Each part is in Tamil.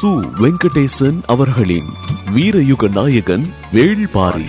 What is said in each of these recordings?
சு வெங்கடேசன் அவர்களின் வீரயுக நாயகன் வேள்பாரி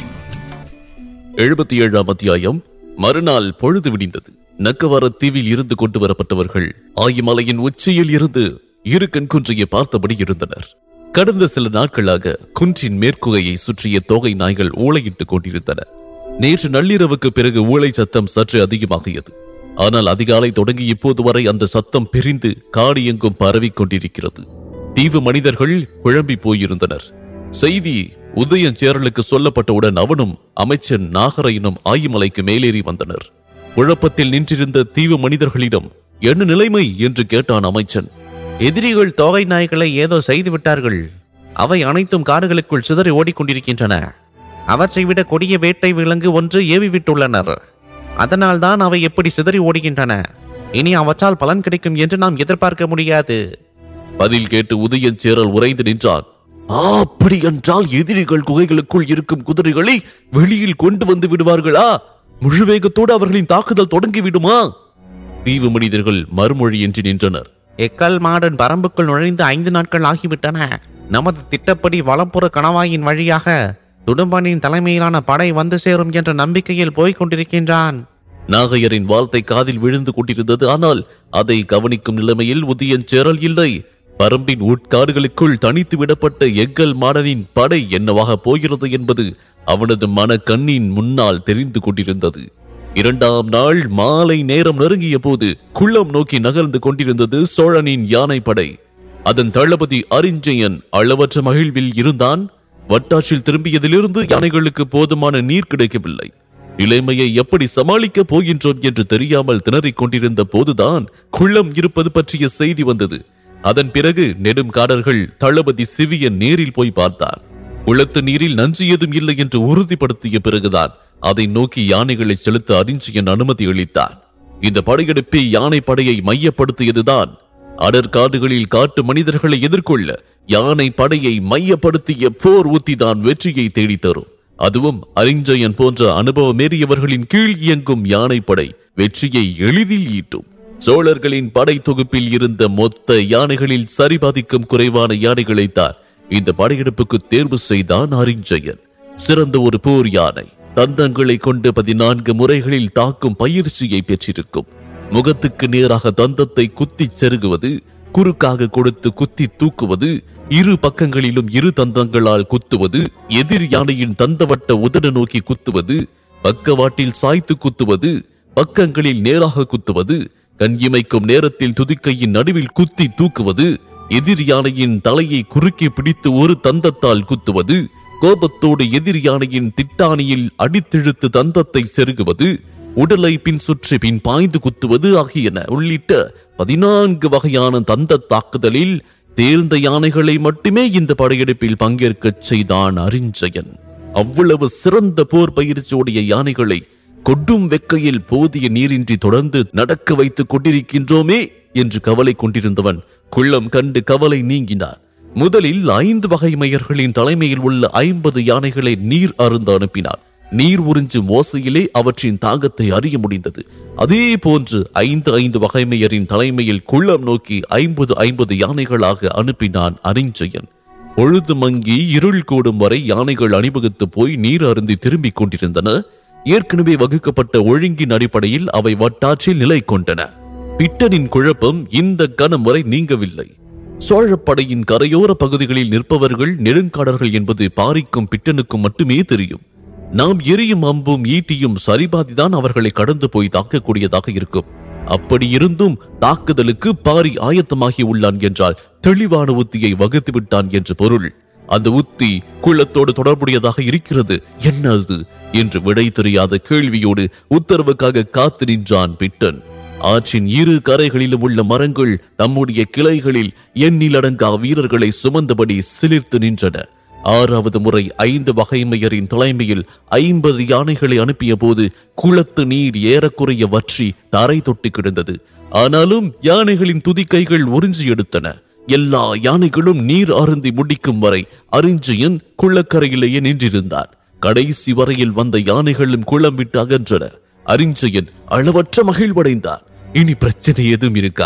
எழுபத்தி ஏழாம் அத்தியாயம் மறுநாள் பொழுது விடிந்தது நக்கவார தீவில் இருந்து கொண்டு வரப்பட்டவர்கள் ஆயிமலையின் உச்சியில் இருந்து இரு கண்குன்றையை பார்த்தபடி இருந்தனர் கடந்த சில நாட்களாக குன்றின் மேற்குகையை சுற்றிய தோகை நாய்கள் ஊளையிட்டுக் கொண்டிருந்தன நேற்று நள்ளிரவுக்கு பிறகு ஊளை சத்தம் சற்று அதிகமாகியது ஆனால் அதிகாலை தொடங்கி இப்போது வரை அந்த சத்தம் பிரிந்து காடு எங்கும் பரவிக் கொண்டிருக்கிறது தீவு மனிதர்கள் குழம்பி போயிருந்தனர் செய்தி உதயஞ்சேரலுக்கு சொல்லப்பட்டவுடன் அவனும் அமைச்சன் நாகரையனும் ஆயிமலைக்கு மேலேறி வந்தனர் குழப்பத்தில் நின்றிருந்த தீவு மனிதர்களிடம் என்ன நிலைமை என்று கேட்டான் அமைச்சன் எதிரிகள் தோகை நாய்களை ஏதோ செய்து விட்டார்கள் அவை அனைத்தும் காடுகளுக்குள் சிதறி ஓடிக்கொண்டிருக்கின்றன அவற்றை விட கொடிய வேட்டை விலங்கு ஒன்று ஏவி விட்டுள்ளனர் அதனால்தான் அவை எப்படி சிதறி ஓடுகின்றன இனி அவற்றால் பலன் கிடைக்கும் என்று நாம் எதிர்பார்க்க முடியாது பதில் கேட்டு உதயஞ்சேரல் உறைந்து நின்றான் "ஆ, அப்படி என்றால் எதிரிகள் குகைகளுக்குள் இருக்கும் குதிரைகளை வெளியில் கொண்டு வந்து விடுவார்களா முழு வேகத்தோடு அவர்களின் தாக்குதல் தொடங்கி விடுமா தீவு மனிதர்கள் மறுமொழியின்றி நின்றனர் எக்கல் மாடன் பரம்புக்குள் நுழைந்து ஐந்து நாட்கள் ஆகிவிட்டன நமது திட்டப்படி வலப்புற கணவாயின் வழியாக துடும்பனின் தலைமையிலான படை வந்து சேரும் என்ற நம்பிக்கையில் போய்க் கொண்டிருக்கின்றான் நாகையரின் வார்த்தை காதில் விழுந்து கொண்டிருந்தது ஆனால் அதை கவனிக்கும் நிலைமையில் உதயஞ்சேரல் இல்லை பரம்பின் உட்காடுகளுக்குள் தனித்து விடப்பட்ட எக்கல் மாடனின் படை என்னவாக போகிறது என்பது அவனது மன கண்ணின் முன்னால் தெரிந்து கொண்டிருந்தது இரண்டாம் நாள் மாலை நேரம் நெருங்கிய போது குள்ளம் நோக்கி நகர்ந்து கொண்டிருந்தது சோழனின் யானைப்படை அதன் தளபதி அரிஞ்சயன் அளவற்ற மகிழ்வில் இருந்தான் வட்டாற்றில் திரும்பியதிலிருந்து யானைகளுக்கு போதுமான நீர் கிடைக்கவில்லை நிலைமையை எப்படி சமாளிக்கப் போகின்றோம் என்று தெரியாமல் திணறிக் கொண்டிருந்த போதுதான் குள்ளம் இருப்பது பற்றிய செய்தி வந்தது அதன் பிறகு நெடுங்காடர்கள் தளபதி சிவியன் நேரில் போய் பார்த்தார் குளத்து நீரில் நஞ்சு ஏதும் இல்லை என்று உறுதிப்படுத்திய பிறகுதான் அதை நோக்கி யானைகளை செலுத்த அறிஞ்சியன் அனுமதி அளித்தார் இந்த படையெடுப்பை யானை படையை மையப்படுத்தியதுதான் அடற்காடுகளில் காட்டு மனிதர்களை எதிர்கொள்ள யானை படையை மையப்படுத்திய போர் உத்திதான் வெற்றியை தேடித் தரும் அதுவும் அறிஞ்சயன் போன்ற அனுபவமேறியவர்களின் கீழ் இயங்கும் யானைப்படை வெற்றியை எளிதில் ஈட்டும் சோழர்களின் படை தொகுப்பில் இருந்த மொத்த யானைகளில் சரிபாதிக்கும் குறைவான யானைகளைத்தான் இந்த படையெடுப்புக்கு தேர்வு செய்தான் அறிஞ்சயன் சிறந்த ஒரு போர் யானை தந்தங்களை கொண்டு பதினான்கு முறைகளில் தாக்கும் பயிற்சியை பெற்றிருக்கும் முகத்துக்கு நேராக தந்தத்தை குத்திச் செருகுவது குறுக்காக கொடுத்து குத்தி தூக்குவது இரு பக்கங்களிலும் இரு தந்தங்களால் குத்துவது எதிர் யானையின் தந்தவட்ட உதட நோக்கி குத்துவது பக்கவாட்டில் சாய்த்து குத்துவது பக்கங்களில் நேராக குத்துவது கண் இமைக்கும் நேரத்தில் துதிக்கையின் நடுவில் குத்தி தூக்குவது எதிர் யானையின் தலையை குறுக்கி பிடித்து ஒரு தந்தத்தால் குத்துவது கோபத்தோடு எதிர் யானையின் திட்டானியில் அடித்திழுத்து தந்தத்தை செருகுவது உடலை பின் சுற்றி பின் பாய்ந்து குத்துவது ஆகியன உள்ளிட்ட பதினான்கு வகையான தந்த தாக்குதலில் தேர்ந்த யானைகளை மட்டுமே இந்த படையெடுப்பில் பங்கேற்கச் செய்தான் அரிஞ்சயன் அவ்வளவு சிறந்த போர் பயிற்சியுடைய யானைகளை கொட்டும் வெக்கையில் போதிய நீரின்றி தொடர்ந்து நடக்க வைத்துக் கொண்டிருக்கின்றோமே என்று கவலை கொண்டிருந்தவன் குள்ளம் கண்டு கவலை நீங்கினான் முதலில் ஐந்து வகை மையர்களின் தலைமையில் உள்ள ஐம்பது யானைகளை நீர் அருந்த அனுப்பினார் நீர் உறிஞ்சும் ஓசையிலே அவற்றின் தாகத்தை அறிய முடிந்தது அதே போன்று ஐந்து ஐந்து வகைமையரின் தலைமையில் குள்ளம் நோக்கி ஐம்பது ஐம்பது யானைகளாக அனுப்பினான் அரிஞ்சயன் பொழுது மங்கி இருள் கூடும் வரை யானைகள் அணிவகுத்து போய் நீர் அருந்தி திரும்பிக் கொண்டிருந்தன ஏற்கனவே வகுக்கப்பட்ட ஒழுங்கின் அடிப்படையில் அவை வட்டாற்றில் நிலை கொண்டன பிட்டனின் குழப்பம் இந்த கணம் வரை நீங்கவில்லை சோழப்படையின் கரையோர பகுதிகளில் நிற்பவர்கள் நெடுங்காடர்கள் என்பது பாரிக்கும் பிட்டனுக்கும் மட்டுமே தெரியும் நாம் எரியும் அம்பும் ஈட்டியும் சரிபாதிதான் அவர்களை கடந்து போய் தாக்கக்கூடியதாக இருக்கும் அப்படி இருந்தும் தாக்குதலுக்கு பாரி ஆயத்தமாகி உள்ளான் என்றால் தெளிவான உத்தியை வகுத்து விட்டான் என்று பொருள் அந்த உத்தி குள்ளத்தோடு தொடர்புடையதாக இருக்கிறது என்ன அது என்று விடை தெரியாத கேள்வியோடு உத்தரவுக்காக காத்து நின்றான் பிட்டன் ஆற்றின் இரு கரைகளிலும் உள்ள மரங்கள் தம்முடைய கிளைகளில் எண்ணிலடங்கா வீரர்களை சுமந்தபடி சிலிர்த்து நின்றன ஆறாவது முறை ஐந்து வகைமையரின் தலைமையில் ஐம்பது யானைகளை அனுப்பிய போது குளத்து நீர் ஏறக்குறைய வற்றி தரை தொட்டு கிடந்தது ஆனாலும் யானைகளின் துதிக்கைகள் உறிஞ்சி எடுத்தன எல்லா யானைகளும் நீர் அருந்தி முடிக்கும் வரை அரிஞ்சியன் குளக்கரையிலேயே நின்றிருந்தான் கடைசி வரையில் வந்த யானைகளும் குளம் விட்டு அகன்றன அரிஞ்சயன் அளவற்ற மகிழ்வடைந்தான் இனி பிரச்சனை எதுவும் இருக்காது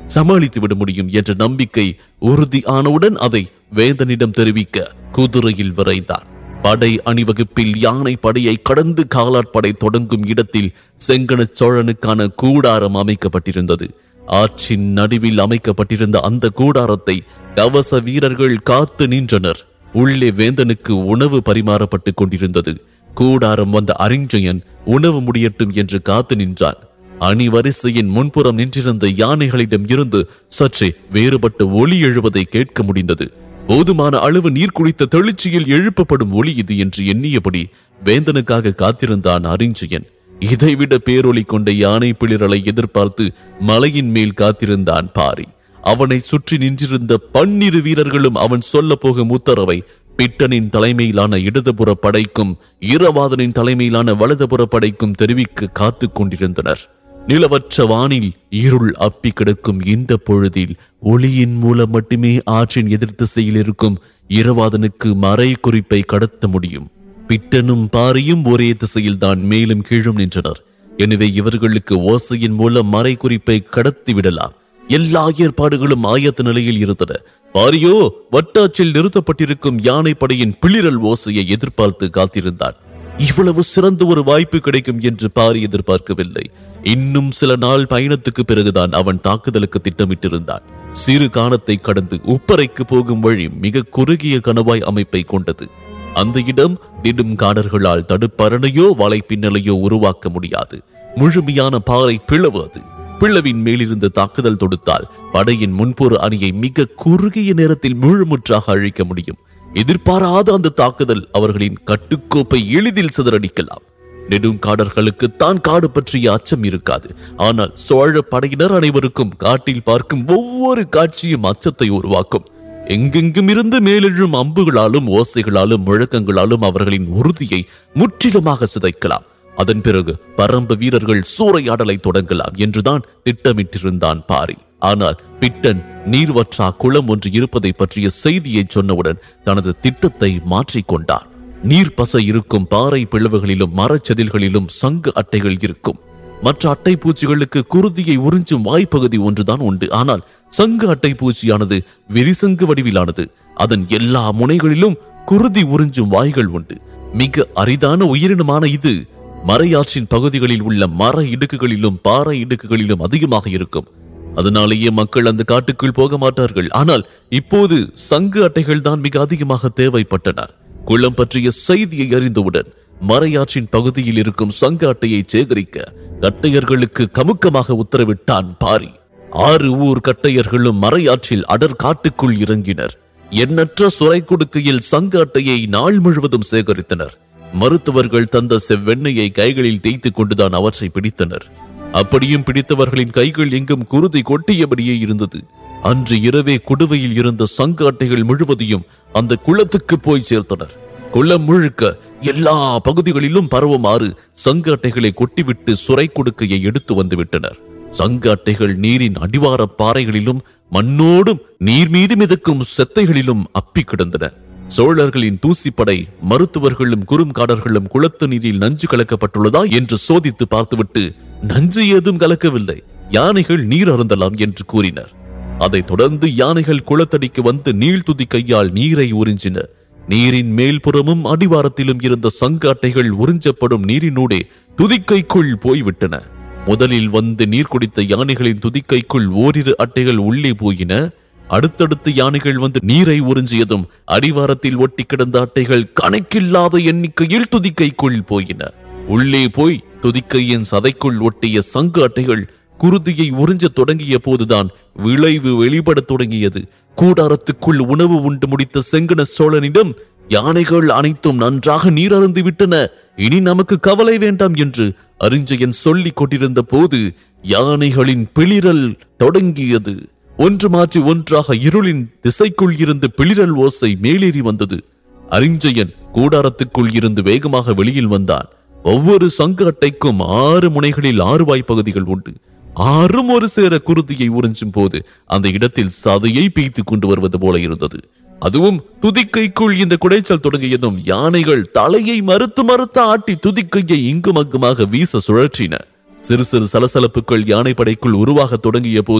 சமாளித்து விட முடியும் என்ற நம்பிக்கை உறுதி ஆனவுடன் அதை வேந்தனிடம் தெரிவிக்க குதிரையில் விரைந்தான் படை அணிவகுப்பில் யானை படையை கடந்து காலாட்படை தொடங்கும் இடத்தில் செங்கணச் சோழனுக்கான கூடாரம் அமைக்கப்பட்டிருந்தது ஆற்றின் நடுவில் அமைக்கப்பட்டிருந்த அந்த கூடாரத்தை கவச வீரர்கள் காத்து நின்றனர் உள்ளே வேந்தனுக்கு உணவு பரிமாறப்பட்டுக் கொண்டிருந்தது கூடாரம் வந்த அறிஞ்சயன் உணவு முடியட்டும் என்று காத்து நின்றான் அணிவரிசையின் முன்புறம் நின்றிருந்த யானைகளிடம் இருந்து சற்றே வேறுபட்ட ஒலி எழுவதை கேட்க முடிந்தது போதுமான அளவு நீர் குடித்த தெளிச்சியில் எழுப்பப்படும் ஒலி இது என்று எண்ணியபடி வேந்தனுக்காக காத்திருந்தான் அறிஞ்சயன் இதைவிட பேரொலி கொண்ட யானை பிளிரலை எதிர்பார்த்து மலையின் மேல் காத்திருந்தான் பாரி அவனை சுற்றி நின்றிருந்த பன்னிரு வீரர்களும் அவன் சொல்ல போகும் உத்தரவை பிட்டனின் தலைமையிலான இடதுபுற படைக்கும் ஈரவாதனின் தலைமையிலான வலதுபுற படைக்கும் தெரிவிக்க காத்துக் கொண்டிருந்தனர் நிலவற்ற வானில் இருள் அப்பி கிடக்கும் இந்த பொழுதில் ஒளியின் மூலம் மட்டுமே ஆற்றின் எதிர் திசையில் இருக்கும் இரவாதனுக்கு மறை குறிப்பை கடத்த முடியும் பிட்டனும் பாரியும் ஒரே திசையில்தான் மேலும் கீழும் நின்றனர் எனவே இவர்களுக்கு ஓசையின் மூலம் மறை குறிப்பை கடத்தி விடலாம் எல்லா ஏற்பாடுகளும் ஆயத்த நிலையில் இருந்தன பாரியோ வட்டாச்சில் நிறுத்தப்பட்டிருக்கும் யானைப்படையின் பிளிரல் ஓசையை எதிர்பார்த்து காத்திருந்தான் இவ்வளவு சிறந்த ஒரு வாய்ப்பு கிடைக்கும் என்று பாரி எதிர்பார்க்கவில்லை இன்னும் சில நாள் பயணத்துக்கு பிறகுதான் அவன் தாக்குதலுக்கு திட்டமிட்டிருந்தான் சிறு காணத்தை கடந்து உப்பரைக்கு போகும் வழி மிக குறுகிய கணவாய் அமைப்பை கொண்டது அந்த இடம் நெடும் காடர்களால் தடுப்பரணையோ வலைப்பின்னலையோ உருவாக்க முடியாது முழுமையான பாறை பிளவு அது பிளவின் மேலிருந்து தாக்குதல் தொடுத்தால் படையின் முன்புற அணியை மிக குறுகிய நேரத்தில் முழுமுற்றாக அழிக்க முடியும் எதிர்பாராத அந்த தாக்குதல் அவர்களின் கட்டுக்கோப்பை எளிதில் சிதறடிக்கலாம் நெடுங்காடர்களுக்கு தான் காடு பற்றிய அச்சம் இருக்காது ஆனால் சோழ படையினர் அனைவருக்கும் காட்டில் பார்க்கும் ஒவ்வொரு காட்சியும் அச்சத்தை உருவாக்கும் எங்கெங்கும் இருந்து மேலெழும் அம்புகளாலும் ஓசைகளாலும் முழக்கங்களாலும் அவர்களின் உறுதியை முற்றிலுமாக சிதைக்கலாம் அதன் பிறகு பரம்பு வீரர்கள் சூறையாடலை தொடங்கலாம் என்றுதான் திட்டமிட்டிருந்தான் பாரி ஆனால் பிட்டன் நீர்வற்றா குளம் ஒன்று இருப்பதை பற்றிய செய்தியை சொன்னவுடன் தனது திட்டத்தை மாற்றிக்கொண்டான் நீர்ப்பசை இருக்கும் பாறை பிளவுகளிலும் மரச்செதில்களிலும் சங்கு அட்டைகள் இருக்கும் மற்ற அட்டை பூச்சிகளுக்கு குருதியை உறிஞ்சும் வாய்ப்பகுதி ஒன்றுதான் உண்டு ஆனால் சங்கு அட்டை பூச்சியானது விரிசங்கு வடிவிலானது அதன் எல்லா முனைகளிலும் குருதி உறிஞ்சும் வாய்கள் உண்டு மிக அரிதான உயிரினமான இது மறையாற்றின் பகுதிகளில் உள்ள மர இடுக்குகளிலும் பாறை இடுக்குகளிலும் அதிகமாக இருக்கும் அதனாலேயே மக்கள் அந்த காட்டுக்குள் போக மாட்டார்கள் ஆனால் இப்போது சங்கு அட்டைகள் தான் மிக அதிகமாக தேவைப்பட்டன குளம் பற்றிய செய்தியை அறிந்தவுடன் மறையாற்றின் பகுதியில் இருக்கும் சங்கு அட்டையை சேகரிக்க கட்டையர்களுக்கு கமுக்கமாக உத்தரவிட்டான் பாரி ஆறு ஊர் கட்டையர்களும் மறையாற்றில் அடர் காட்டுக்குள் இறங்கினர் எண்ணற்ற சுரை கொடுக்கையில் சங்கு அட்டையை நாள் முழுவதும் சேகரித்தனர் மருத்துவர்கள் தந்த செவ்வெண்ணெயை கைகளில் தேய்த்துக் கொண்டுதான் அவற்றை பிடித்தனர் அப்படியும் பிடித்தவர்களின் கைகள் எங்கும் குருதி கொட்டியபடியே இருந்தது அன்று இரவே குடுவையில் இருந்த சங்கு அட்டைகள் முழுவதையும் அந்த குளத்துக்கு போய் சேர்த்தனர் குளம் முழுக்க எல்லா பகுதிகளிலும் பரவுமாறு சங்கு அட்டைகளை கொட்டிவிட்டு சுரை கொடுக்கையை எடுத்து வந்து விட்டனர் சங்கு அட்டைகள் நீரின் அடிவார பாறைகளிலும் மண்ணோடும் நீர் மீது மிதக்கும் செத்தைகளிலும் அப்பி கிடந்தன சோழர்களின் தூசிப்படை மருத்துவர்களும் குறும்காடர்களும் குளத்து நீரில் நஞ்சு கலக்கப்பட்டுள்ளதா என்று சோதித்து பார்த்துவிட்டு நஞ்சு ஏதும் கலக்கவில்லை யானைகள் நீர் அருந்தலாம் என்று கூறினர் அதைத் தொடர்ந்து யானைகள் குளத்தடிக்கு வந்து நீழ்துதி கையால் நீரை உறிஞ்சின நீரின் மேல்புறமும் அடிவாரத்திலும் இருந்த சங்காட்டைகள் உறிஞ்சப்படும் நீரினூடே துதிக்கைக்குள் போய்விட்டன முதலில் வந்து நீர் குடித்த யானைகளின் துதிக்கைக்குள் ஓரிரு அட்டைகள் உள்ளே போயின அடுத்தடுத்து யானைகள் வந்து நீரை உறிஞ்சியதும் அடிவாரத்தில் ஒட்டி கிடந்த அட்டைகள் கணக்கில்லாத எண்ணிக்கையில் துதிக்கைக்குள் போயின உள்ளே போய் துதிக்கையின் சதைக்குள் ஒட்டிய சங்கு அட்டைகள் குருதியை உறிஞ்சத் தொடங்கிய போதுதான் விளைவு வெளிப்படத் தொடங்கியது கூடாரத்துக்குள் உணவு உண்டு முடித்த செங்கன சோழனிடம் யானைகள் அனைத்தும் நன்றாக நீர் அருந்து விட்டன இனி நமக்கு கவலை வேண்டாம் என்று அறிஞ்சயன் சொல்லிக் கொண்டிருந்த போது யானைகளின் பிளிரல் தொடங்கியது ஒன்று மாற்றி ஒன்றாக இருளின் திசைக்குள் இருந்து பிளிரல் ஓசை மேலேறி வந்தது அறிஞ்சயன் கூடாரத்துக்குள் இருந்து வேகமாக வெளியில் வந்தான் ஒவ்வொரு சங்கு அட்டைக்கும் ஆறு முனைகளில் ஆறு வாய்ப்பகுதிகள் உண்டு ஆறும் ஒரு சேர குருதியை உறிஞ்சும் போது அந்த இடத்தில் சதையை பீய்த்து கொண்டு வருவது போல இருந்தது அதுவும் துதிக்கைக்குள் இந்த குடைச்சல் தொடங்கியதும் யானைகள் தலையை மறுத்து மறுத்து ஆட்டி துதிக்கையை இங்கும் அங்குமாக வீச சுழற்றின சிறு சிறு சலசலப்புகள் யானை படைக்குள் உருவாக தொடங்கிய போது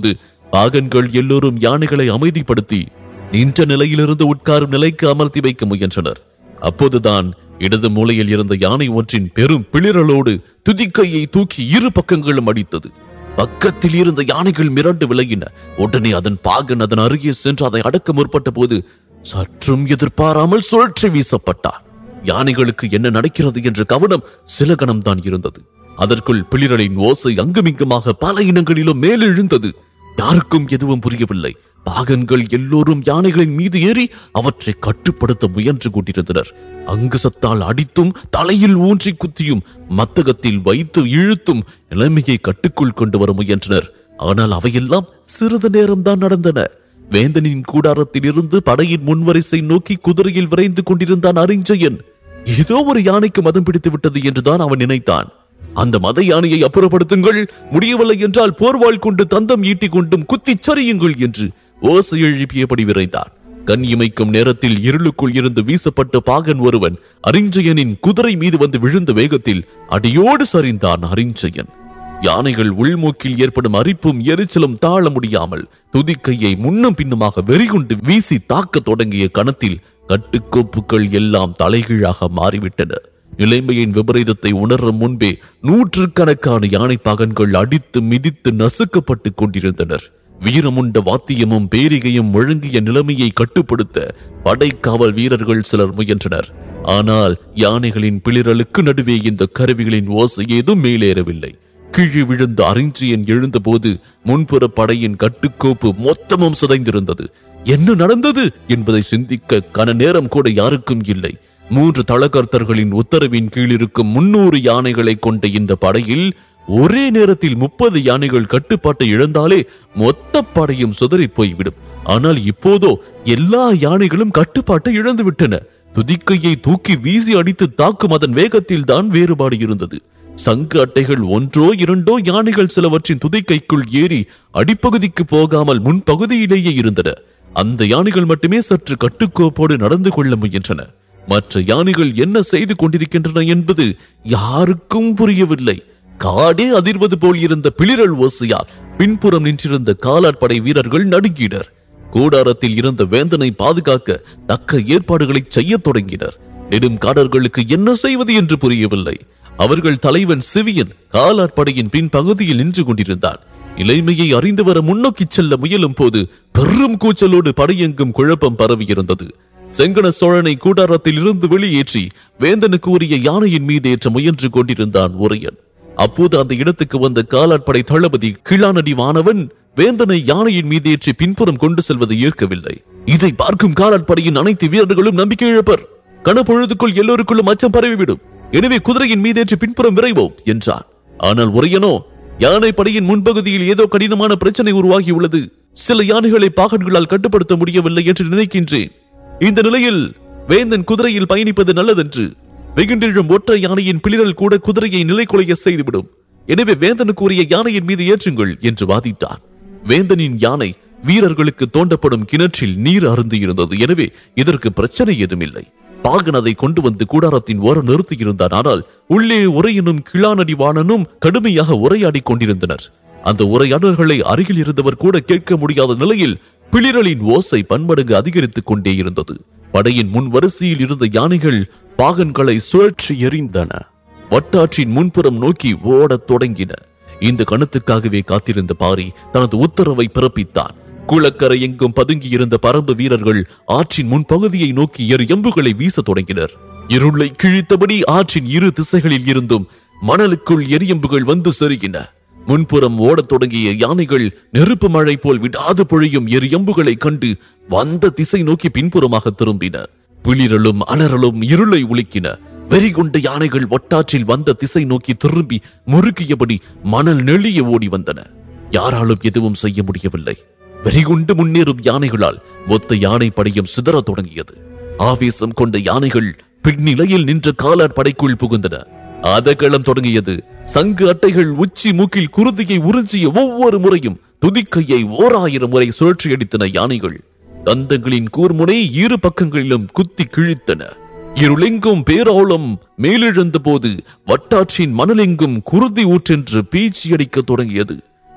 பாகன்கள் எல்லோரும் யானைகளை அமைதிப்படுத்தி நின்ற நிலையிலிருந்து உட்காரும் நிலைக்கு அமர்த்தி வைக்க முயன்றனர் அப்போதுதான் இடது மூலையில் இருந்த யானை ஒன்றின் பெரும் பிளிரலோடு துதிக்கையை தூக்கி இரு பக்கங்களும் அடித்தது பக்கத்தில் இருந்த யானைகள் மிரண்டு விலகின உடனே அதன் பாகன் அதன் அருகே சென்று அதை அடக்க முற்பட்ட போது சற்றும் எதிர்பாராமல் சுழற்றி வீசப்பட்டான் யானைகளுக்கு என்ன நடக்கிறது என்ற கவனம் சில கணம்தான் இருந்தது அதற்குள் பிளிரலின் ஓசை அங்குமிங்குமாக பல இனங்களிலும் மேலெழுந்தது யாருக்கும் எதுவும் புரியவில்லை பாகன்கள் எல்லோரும் யானைகளின் மீது ஏறி அவற்றை கட்டுப்படுத்த முயன்று கொண்டிருந்தனர் அங்குசத்தால் அடித்தும் தலையில் ஊன்றி குத்தியும் மத்தகத்தில் வைத்து இழுத்தும் நிலைமையை கட்டுக்குள் கொண்டு வர முயன்றனர் ஆனால் அவையெல்லாம் சிறிது நேரம்தான் நடந்தன வேந்தனின் கூடாரத்தில் இருந்து படையின் முன்வரிசை நோக்கி குதிரையில் விரைந்து கொண்டிருந்தான் அரிஞ்சயன் ஏதோ ஒரு யானைக்கு மதம் பிடித்து விட்டது என்றுதான் அவன் நினைத்தான் அந்த மத யானையை அப்புறப்படுத்துங்கள் முடியவில்லை என்றால் போர்வாள் கொண்டு தந்தம் ஈட்டிக் கொண்டும் குத்திச் சரியுங்கள் என்று ஓசை எழுப்பியபடி விரைந்தான் கண் இமைக்கும் நேரத்தில் இருளுக்குள் இருந்து வீசப்பட்ட பாகன் ஒருவன் அரிஞ்சயனின் குதிரை மீது வந்து விழுந்த வேகத்தில் அடியோடு சரிந்தான் அரிஞ்சயன் யானைகள் உள்மூக்கில் ஏற்படும் அரிப்பும் எரிச்சலும் தாழ முடியாமல் துதிக்கையை முன்னும் பின்னுமாக வெறிகுண்டு வீசி தாக்கத் தொடங்கிய கணத்தில் கட்டுக்கோப்புகள் எல்லாம் தலைகீழாக மாறிவிட்டன நிலைமையின் விபரீதத்தை உணரும் முன்பே நூற்றுக்கணக்கான யானை பாகன்கள் அடித்து மிதித்து நசுக்கப்பட்டுக் கொண்டிருந்தனர் வீரமுண்ட வாத்தியமும் பேரிகையும் முழங்கிய நிலைமையை கட்டுப்படுத்த படைக்காவல் வீரர்கள் சிலர் முயன்றனர் ஆனால் யானைகளின் பிளிரலுக்கு நடுவே இந்த கருவிகளின் ஓசை ஏதும் மேலேறவில்லை கீழே விழுந்த அறிஞ்சியன் எழுந்தபோது முன்புற படையின் கட்டுக்கோப்பு மொத்தமும் சிதைந்திருந்தது என்ன நடந்தது என்பதை சிந்திக்க கன நேரம் கூட யாருக்கும் இல்லை மூன்று தளகர்த்தர்களின் உத்தரவின் கீழ் இருக்கும் முன்னூறு யானைகளை கொண்ட இந்த படையில் ஒரே நேரத்தில் முப்பது யானைகள் கட்டுப்பாட்டை இழந்தாலே மொத்த படையும் சிதறி போய்விடும் ஆனால் இப்போதோ எல்லா யானைகளும் கட்டுப்பாட்டை இழந்து விட்டன துதிக்கையை தூக்கி வீசி அடித்து தாக்கும் அதன் வேகத்தில் தான் வேறுபாடு இருந்தது சங்கு அட்டைகள் ஒன்றோ இரண்டோ யானைகள் சிலவற்றின் துதிக்கைக்குள் ஏறி அடிப்பகுதிக்கு போகாமல் முன்பகுதியிலேயே இருந்தன அந்த யானைகள் மட்டுமே சற்று கட்டுக்கோப்போடு நடந்து கொள்ள முயன்றன மற்ற யானைகள் என்ன செய்து கொண்டிருக்கின்றன என்பது யாருக்கும் புரியவில்லை காடே அதிர்வது போல் இருந்த பிளிரல் ஓசையால் பின்புறம் நின்றிருந்த காலாட்படை வீரர்கள் நடுங்கினர் கூடாரத்தில் இருந்த வேந்தனை பாதுகாக்க தக்க ஏற்பாடுகளை செய்யத் தொடங்கினர் நெடும் காடர்களுக்கு என்ன செய்வது என்று புரியவில்லை அவர்கள் தலைவன் சிவியன் காலாட்படையின் பின் பகுதியில் நின்று கொண்டிருந்தான் நிலைமையை அறிந்து வர முன்னோக்கி செல்ல முயலும் போது பெரும் கூச்சலோடு படையெங்கும் குழப்பம் பரவியிருந்தது செங்கன சோழனை கூடாரத்தில் இருந்து வெளியேற்றி வேந்தனுக்கு உரிய யானையின் மீது ஏற்ற முயன்று கொண்டிருந்தான் உரையன் அப்போது அந்த இடத்துக்கு வந்த காலாட்படை தளபதி கிளானடி வானவன் வேந்தனை யானையின் மீது ஏற்றி பின்புறம் கொண்டு செல்வதை ஏற்கவில்லை இதை பார்க்கும் காலாட்படையின் அனைத்து வீரர்களும் நம்பிக்கை இழப்பர் கனப்பொழுதுக்குள் எல்லோருக்குள்ளும் அச்சம் பரவிவிடும் எனவே குதிரையின் மீதேற்றி பின்புறம் விரைவோம் என்றான் ஆனால் உரையனோ யானை படையின் முன்பகுதியில் ஏதோ கடினமான பிரச்சனை உருவாகி உள்ளது சில யானைகளை பாகன்களால் கட்டுப்படுத்த முடியவில்லை என்று நினைக்கின்றேன் இந்த நிலையில் வேந்தன் குதிரையில் பயணிப்பது நல்லதென்று வெகுண்டெழும் ஒற்றை யானையின் பிளிரல் கூட குதிரையை நிலைக்குலைய செய்துவிடும் எனவே வேந்தனுக்கு உரிய யானையின் மீது ஏற்றுங்கள் என்று வாதிட்டான் வேந்தனின் யானை வீரர்களுக்கு தோண்டப்படும் கிணற்றில் நீர் அருந்தி இருந்தது எனவே இதற்கு பிரச்சனை ஏதுமில்லை பாகன் அதை கொண்டு வந்து கூடாரத்தின் ஓரம் நிறுத்தியிருந்தான் ஆனால் உள்ளே உரையனும் கிளானடி வாணனும் கடுமையாக உரையாடிக் கொண்டிருந்தனர் அந்த உரையாடல்களை அருகில் இருந்தவர் கூட கேட்க முடியாத நிலையில் பிளிரலின் ஓசை பன்மடங்கு அதிகரித்துக் கொண்டே இருந்தது படையின் முன் வரிசையில் இருந்த யானைகள் பாகன்களை சுழற்றி எறிந்தன வட்டாற்றின் முன்புறம் நோக்கி ஓடத் தொடங்கின இந்த கணத்துக்காகவே காத்திருந்த பாரி தனது உத்தரவை பிறப்பித்தான் குளக்கரை எங்கும் பதுங்கி இருந்த பரம்பு வீரர்கள் ஆற்றின் முன்பகுதியை நோக்கி எரு எம்புகளை வீசத் தொடங்கினர் இருளை கிழித்தபடி ஆற்றின் இரு திசைகளில் இருந்தும் மணலுக்குள் எரியம்புகள் வந்து செருகின முன்புறம் ஓடத் தொடங்கிய யானைகள் நெருப்பு மழை போல் விடாது பொழியும் எரியம்புகளை கண்டு வந்த திசை நோக்கி பின்புறமாக திரும்பின பிளிரலும் அலறலும் இருளை உலுக்கின வெறிகொண்ட யானைகள் வட்டாற்றில் வந்த திசை நோக்கி திரும்பி முறுக்கியபடி மணல் நெளிய ஓடி வந்தன யாராலும் எதுவும் செய்ய முடியவில்லை வெறிகுண்டு முன்னேறும் யானைகளால் மொத்த யானை படையும் சிதறத் தொடங்கியது ஆவேசம் கொண்ட யானைகள் பின்னிலையில் நின்ற காலாட் படைக்குள் புகுந்தன அதகளம் தொடங்கியது சங்கு அட்டைகள் உச்சி மூக்கில் குருதியை உறிஞ்சிய ஒவ்வொரு முறையும் துதிக்கையை ஓர் ஆயிரம் முறை சுழற்றி அடித்தன யானைகள் தந்தங்களின் கூர்முனை இரு பக்கங்களிலும் குத்தி கிழித்தன இருளெங்கும் பேராளம் மேலெழுந்த போது வட்டாற்றின் மணலெங்கும் குருதி ஊற்றென்று பீச்சி அடிக்கத் தொடங்கியது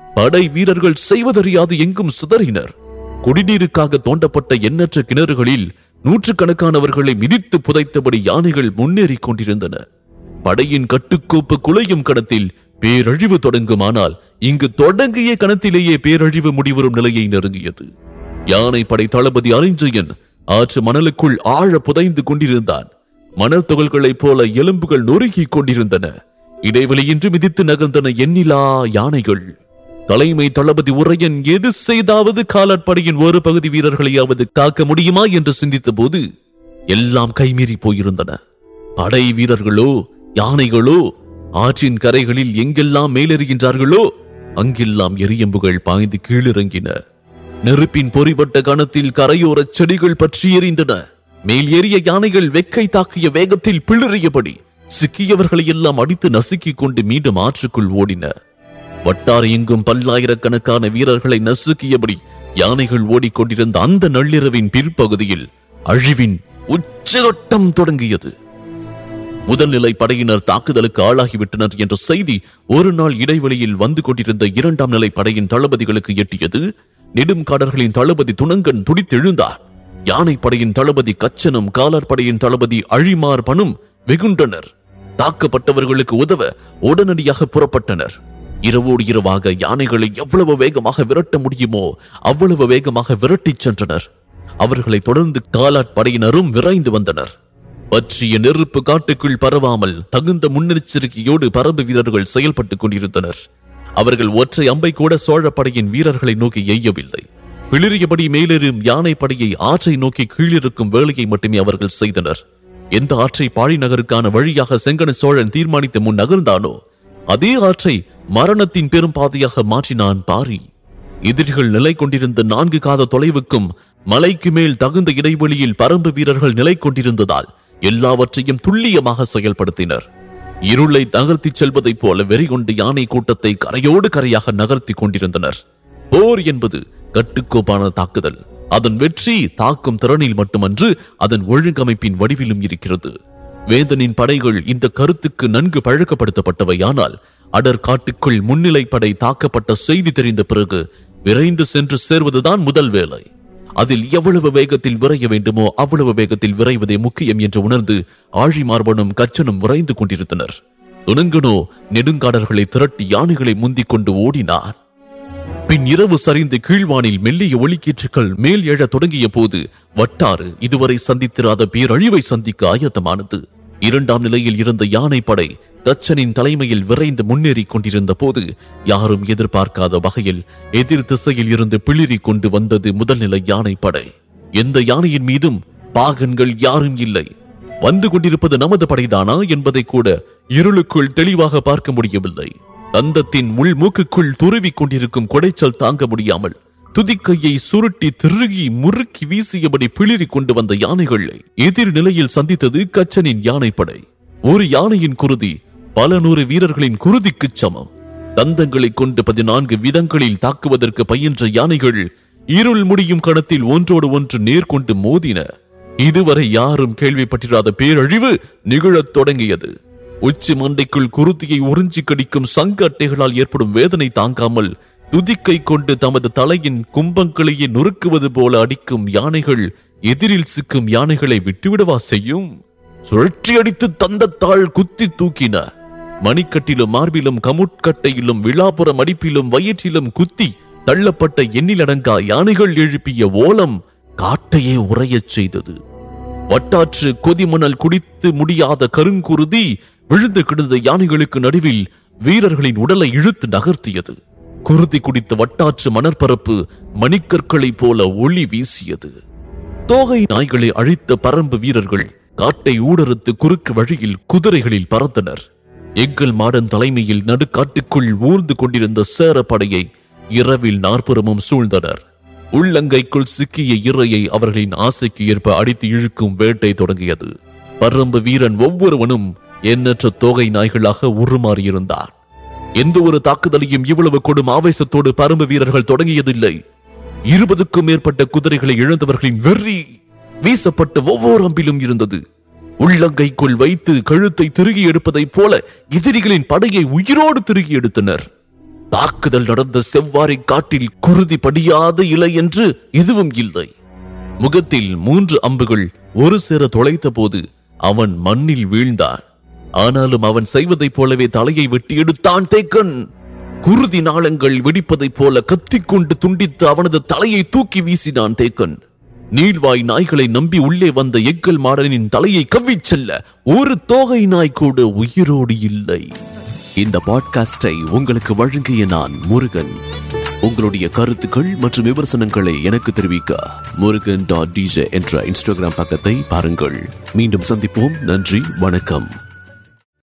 படை வீரர்கள் செய்வதறியாது எங்கும் சிதறினர் குடிநீருக்காக தோண்டப்பட்ட எண்ணற்ற கிணறுகளில் நூற்றுக்கணக்கானவர்களை மிதித்து புதைத்தபடி யானைகள் முன்னேறிக் கொண்டிருந்தன படையின் கட்டுக்கோப்பு குலையும் கடத்தில் பேரழிவு தொடங்குமானால் இங்கு தொடங்கிய கணத்திலேயே பேரழிவு முடிவரும் நிலையை நெருங்கியது யானை படை தளபதி அரிஞ்சயன் ஆற்று மணலுக்குள் ஆழ புதைந்து கொண்டிருந்தான் மணல் துகள்களைப் போல எலும்புகள் நொறுங்கிக் கொண்டிருந்தன இடைவெளியின்றி மிதித்து நகர்ந்தன எண்ணிலா யானைகள் தலைமை தளபதி உரையன் எது செய்தாவது காலாட்படையின் ஒரு பகுதி வீரர்களையாவது காக்க முடியுமா என்று சிந்தித்த போது எல்லாம் கைமீறி போயிருந்தன படை வீரர்களோ யானைகளோ ஆற்றின் கரைகளில் எங்கெல்லாம் மேலெறுகின்றார்களோ அங்கெல்லாம் எரியம்புகள் பாய்ந்து கீழிறங்கின நெருப்பின் பொறிபட்ட கணத்தில் கரையோரச் செடிகள் பற்றி எரிந்தன மேல் ஏறிய யானைகள் வெக்கை தாக்கிய வேகத்தில் பிளிறியபடி சிக்கியவர்களை எல்லாம் அடித்து நசுக்கிக் கொண்டு மீண்டும் ஆற்றுக்குள் ஓடின வட்டார் எங்கும் பல்லாயிரக்கணக்கான வீரர்களை நசுக்கியபடி யானைகள் ஓடிக்கொண்டிருந்த அந்த நள்ளிரவின் பிற்பகுதியில் அழிவின் உச்சகட்டம் தொடங்கியது முதல்நிலை படையினர் தாக்குதலுக்கு ஆளாகிவிட்டனர் என்ற செய்தி ஒரு நாள் இடைவெளியில் வந்து கொண்டிருந்த இரண்டாம் நிலை படையின் தளபதிகளுக்கு எட்டியது நெடும்காடர்களின் தளபதி துணங்கன் துடித்தெழுந்தார் யானை படையின் தளபதி கச்சனும் காலார் படையின் தளபதி அழிமார் பனும் வெகுண்டனர் தாக்கப்பட்டவர்களுக்கு உதவ உடனடியாக புறப்பட்டனர் இரவோடு இரவாக யானைகளை எவ்வளவு வேகமாக விரட்ட முடியுமோ அவ்வளவு வேகமாக விரட்டிச் சென்றனர் அவர்களை தொடர்ந்து காலாட் படையினரும் விரைந்து வந்தனர் பற்றிய நெருப்பு காட்டுக்குள் பரவாமல் தகுந்த முன்னெச்சரிக்கையோடு பரம்பு வீரர்கள் செயல்பட்டுக் கொண்டிருந்தனர் அவர்கள் ஒற்றை அம்பை கூட சோழ படையின் வீரர்களை நோக்கி எய்யவில்லை பிளிரியபடி மேலேறும் யானை படையை ஆற்றை நோக்கி கீழிருக்கும் வேலையை மட்டுமே அவர்கள் செய்தனர் எந்த ஆற்றை பாழி நகருக்கான வழியாக செங்கன சோழன் தீர்மானித்து முன் நகர்ந்தானோ அதே ஆற்றை மரணத்தின் பெரும் பாதையாக மாற்றினான் பாரி எதிரிகள் நிலை கொண்டிருந்த நான்கு காத தொலைவுக்கும் மலைக்கு மேல் தகுந்த இடைவெளியில் பரம்பு வீரர்கள் நிலை கொண்டிருந்ததால் எல்லாவற்றையும் துல்லியமாக செயல்படுத்தினர் இருளை நகர்த்திச் செல்வதைப் போல வெறிகொண்டு யானை கூட்டத்தை கரையோடு கரையாக நகர்த்தி கொண்டிருந்தனர் போர் என்பது கட்டுக்கோப்பான தாக்குதல் அதன் வெற்றி தாக்கும் திறனில் மட்டுமன்று அதன் ஒழுங்கமைப்பின் வடிவிலும் இருக்கிறது வேந்தனின் படைகள் இந்த கருத்துக்கு நன்கு பழக்கப்படுத்தப்பட்டவையானால் அடர் காட்டுக்குள் முன்னிலை படை தாக்கப்பட்ட செய்தி தெரிந்த பிறகு விரைந்து சென்று சேர்வதுதான் முதல் வேலை அதில் எவ்வளவு வேகத்தில் விரைய வேண்டுமோ அவ்வளவு வேகத்தில் விரைவதே முக்கியம் என்று உணர்ந்து ஆழிமார்பனும் கச்சனும் விரைந்து கொண்டிருந்தனர் துணுங்கனோ நெடுங்காடர்களை திரட்டி யானைகளை முந்திக் கொண்டு ஓடினான் பின் இரவு சரிந்து கீழ்வானில் மெல்லிய ஒளிக்கீற்றுகள் மேல் எழத் தொடங்கிய போது வட்டாறு இதுவரை சந்தித்திராத பேரழிவை சந்திக்க ஆயத்தமானது இரண்டாம் நிலையில் இருந்த யானை படை தச்சனின் தலைமையில் விரைந்து முன்னேறிக் கொண்டிருந்த போது யாரும் எதிர்பார்க்காத வகையில் எதிர் திசையில் இருந்து பிளிரி கொண்டு வந்தது முதல் நிலை யானை படை எந்த யானையின் மீதும் பாகன்கள் யாரும் இல்லை வந்து கொண்டிருப்பது நமது படைதானா என்பதை கூட இருளுக்குள் தெளிவாக பார்க்க முடியவில்லை தந்தத்தின் உள் மூக்குக்குள் துருவிக் கொண்டிருக்கும் கொடைச்சல் தாங்க முடியாமல் துதிக்கையை சுருட்டி திருகி முறுக்கி வீசியபடி பிளிரி கொண்டு வந்த யானைகளை எதிர் நிலையில் சந்தித்தது கச்சனின் யானைப்படை ஒரு யானையின் குருதி பல நூறு வீரர்களின் குருதிக்குச் சமம் தந்தங்களைக் கொண்டு பதினான்கு விதங்களில் தாக்குவதற்கு பயின்ற யானைகள் இருள் முடியும் கணத்தில் ஒன்றோடு ஒன்று நேர்கொண்டு மோதின இதுவரை யாரும் கேள்விப்பட்டிராத பேரழிவு நிகழத் தொடங்கியது உச்சி மண்டைக்குள் குருதியை உறிஞ்சி கடிக்கும் சங்க அட்டைகளால் ஏற்படும் வேதனை தாங்காமல் துதிக்கை கொண்டு தமது தலையின் கும்பங்களையே நொறுக்குவது போல அடிக்கும் யானைகள் எதிரில் சிக்கும் யானைகளை விட்டுவிடவா செய்யும் சுழற்றி அடித்து தந்தத்தாள் குத்தி தூக்கின மணிக்கட்டிலும் மார்பிலும் கமுட்கட்டையிலும் விழாபுரம் அடிப்பிலும் வயிற்றிலும் குத்தி தள்ளப்பட்ட எண்ணிலடங்கா யானைகள் எழுப்பிய ஓலம் காட்டையே உறையச் செய்தது வட்டாற்று கொதிமணல் குடித்து முடியாத கருங்குருதி விழுந்து கிடந்த யானைகளுக்கு நடுவில் வீரர்களின் உடலை இழுத்து நகர்த்தியது குருதி குடித்த வட்டாற்று மணற்பரப்பு மணிக்கற்களைப் போல ஒளி வீசியது தோகை நாய்களை அழித்த பரம்பு வீரர்கள் காட்டை ஊடறுத்து குறுக்கு வழியில் குதிரைகளில் பறந்தனர் எங்கள் மாடன் தலைமையில் நடுக்காட்டுக்குள் ஊர்ந்து கொண்டிருந்த சேர படையை இரவில் நாற்புறமும் சூழ்ந்தனர் உள்ளங்கைக்குள் சிக்கிய இரையை அவர்களின் ஆசைக்கு ஏற்ப அடித்து இழுக்கும் வேட்டை தொடங்கியது பரம்பு வீரன் ஒவ்வொருவனும் எண்ணற்ற தோகை நாய்களாக உருமாறியிருந்தார் எந்த ஒரு தாக்குதலையும் இவ்வளவு கொடும் ஆவேசத்தோடு பரம்பு வீரர்கள் தொடங்கியதில்லை இருபதுக்கும் மேற்பட்ட குதிரைகளை இழந்தவர்களின் வெறி வீசப்பட்ட ஒவ்வொரு அம்பிலும் இருந்தது உள்ளங்கைக்குள் வைத்து கழுத்தை திருகி எடுப்பதைப் போல எதிரிகளின் படையை உயிரோடு திருகி எடுத்தனர் தாக்குதல் நடந்த செவ்வாறை காட்டில் குருதி படியாத இலை என்று எதுவும் இல்லை முகத்தில் மூன்று அம்புகள் ஒரு சேர தொலைத்த போது அவன் மண்ணில் வீழ்ந்தான் ஆனாலும் அவன் செய்வதைப் போலவே தலையை வெட்டி எடுத்தான் தேக்கன் குருதி நாளங்கள் வெடிப்பதைப் போல கத்திக்கொண்டு துண்டித்து அவனது தலையை தூக்கி வீசினான் தேக்கன் நீள்வாய் நாய்களை நம்பி உள்ளே வந்த எக்கல் மாடனின் தலையை கவ்விச் செல்ல ஒரு தோகை நாய் கூட உயிரோடு இல்லை இந்த பாட்காஸ்டை உங்களுக்கு வழங்கிய நான் முருகன் உங்களுடைய கருத்துக்கள் மற்றும் விமர்சனங்களை எனக்கு தெரிவிக்க முருகன் டாட் டிஜே என்ற இன்ஸ்டாகிராம் பக்கத்தை பாருங்கள் மீண்டும் சந்திப்போம் நன்றி வணக்கம்